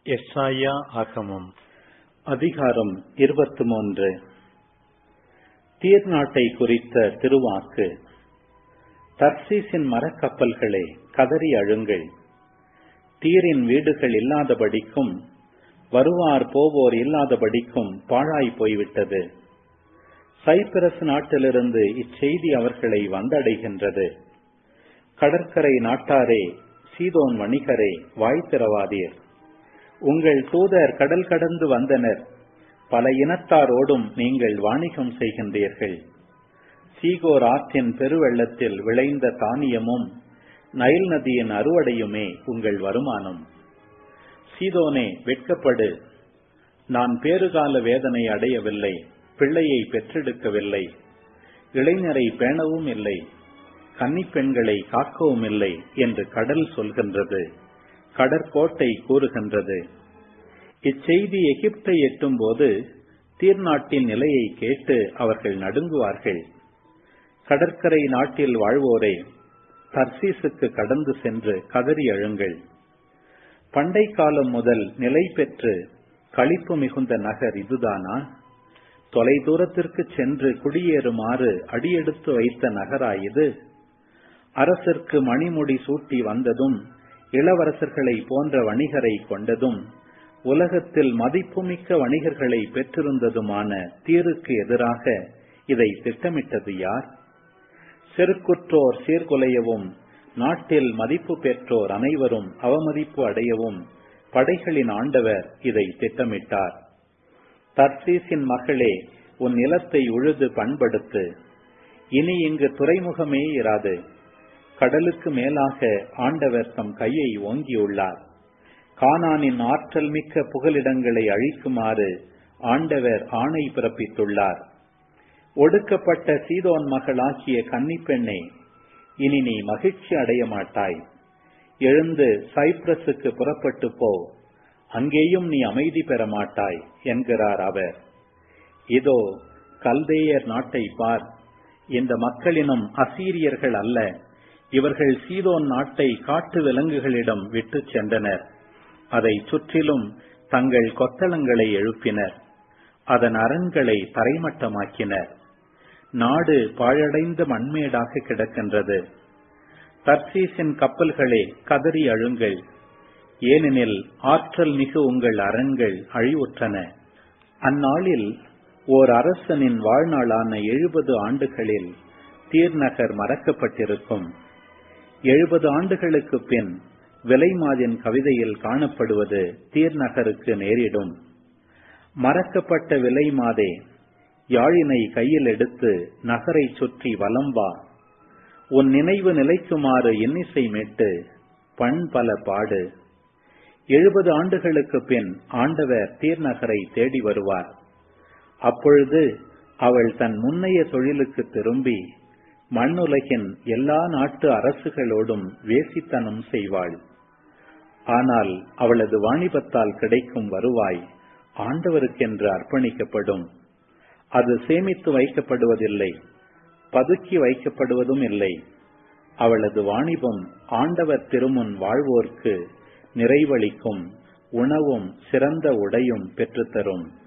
எஸ்ஐயா ஆகமம் அதிகாரம் இருபத்தி மூன்று தீர் நாட்டை குறித்த திருவாக்கு தர்சீசின் மரக்கப்பல்களே கதறி அழுங்கள் தீரின் வீடுகள் இல்லாதபடிக்கும் வருவார் போவோர் இல்லாதபடிக்கும் பாழாய் போய்விட்டது சைப்பிரஸ் நாட்டிலிருந்து இச்செய்தி அவர்களை வந்தடைகின்றது கடற்கரை நாட்டாரே சீதோன் வணிகரே வாய் திறவாதீர் உங்கள் தூதர் கடல் கடந்து வந்தனர் பல இனத்தாரோடும் நீங்கள் வாணிகம் செய்கின்றீர்கள் சீகோர் ஆற்றின் பெருவெள்ளத்தில் விளைந்த தானியமும் நைல் நதியின் அறுவடையுமே உங்கள் வருமானம் சீதோனே வெட்கப்படு நான் பேறுகால வேதனை அடையவில்லை பிள்ளையை பெற்றெடுக்கவில்லை இளைஞரை பேணவும் இல்லை கன்னிப்பெண்களை காக்கவும் இல்லை என்று கடல் சொல்கின்றது கடற்கோட்டை கூறுகின்றது இச்செய்தி எகிப்தை எட்டும் போது தீர்நாட்டின் நிலையை கேட்டு அவர்கள் நடுங்குவார்கள் கடற்கரை நாட்டில் வாழ்வோரே தர்சீசுக்கு கடந்து சென்று கதறி அழுங்கள் பண்டை காலம் முதல் நிலை பெற்று களிப்பு மிகுந்த நகர் இதுதானா தொலை தூரத்திற்கு சென்று குடியேறுமாறு அடியெடுத்து வைத்த நகராயுது அரசிற்கு மணிமுடி சூட்டி வந்ததும் இளவரசர்களை போன்ற வணிகரை கொண்டதும் உலகத்தில் மதிப்புமிக்க வணிகர்களை பெற்றிருந்ததுமான தீருக்கு எதிராக இதை திட்டமிட்டது யார் செருக்குற்றோர் சீர்குலையவும் நாட்டில் மதிப்பு பெற்றோர் அனைவரும் அவமதிப்பு அடையவும் படைகளின் ஆண்டவர் இதை திட்டமிட்டார் தர்சீசின் மகளே உன் நிலத்தை உழுது பண்படுத்து இனி இங்கு துறைமுகமே இராது கடலுக்கு மேலாக ஆண்டவர் தம் கையை ஓங்கியுள்ளார் கானானின் ஆற்றல் மிக்க புகலிடங்களை அழிக்குமாறு ஆண்டவர் ஆணை பிறப்பித்துள்ளார் ஒடுக்கப்பட்ட சீதோன் மகளாகிய கன்னிப்பெண்ணே இனி நீ மகிழ்ச்சி அடைய மாட்டாய் எழுந்து சைப்ரஸுக்கு புறப்பட்டு போ அங்கேயும் நீ அமைதி பெற மாட்டாய் என்கிறார் அவர் இதோ கல்தேயர் நாட்டை பார் இந்த மக்களினம் அசீரியர்கள் அல்ல இவர்கள் சீதோன் நாட்டை காட்டு விலங்குகளிடம் விட்டு சென்றனர் அதை சுற்றிலும் தங்கள் கொத்தளங்களை எழுப்பினர் அதன் அரண்களை தரைமட்டமாக்கினர் நாடு பாழடைந்த மண்மேடாக கிடக்கின்றது தர்சீசின் கப்பல்களே கதறி அழுங்கள் ஏனெனில் ஆற்றல் மிகு உங்கள் அரண்கள் அழிவுற்றன அந்நாளில் ஓர் அரசனின் வாழ்நாளான எழுபது ஆண்டுகளில் தீர்நகர் மறக்கப்பட்டிருக்கும் எழுபது ஆண்டுகளுக்கு பின் விலைமாதின் கவிதையில் காணப்படுவது தீர்நகருக்கு நேரிடும் மறக்கப்பட்ட விலைமாதே யாழினை கையில் எடுத்து நகரை சுற்றி வலம் வா உன் நினைவு நிலைக்குமாறு இன்னிசை மீட்டு பண் பல பாடு எழுபது ஆண்டுகளுக்கு பின் ஆண்டவர் தீர்நகரை தேடி வருவார் அப்பொழுது அவள் தன் முன்னைய தொழிலுக்கு திரும்பி மண்ணுலகின் எல்லா நாட்டு அரசுகளோடும் வேசித்தனம் செய்வாள் ஆனால் அவளது வாணிபத்தால் கிடைக்கும் வருவாய் ஆண்டவருக்கென்று அர்ப்பணிக்கப்படும் அது சேமித்து வைக்கப்படுவதில்லை பதுக்கி வைக்கப்படுவதும் இல்லை அவளது வாணிபம் ஆண்டவர் திருமுன் வாழ்வோர்க்கு நிறைவளிக்கும் உணவும் சிறந்த உடையும் பெற்றுத்தரும்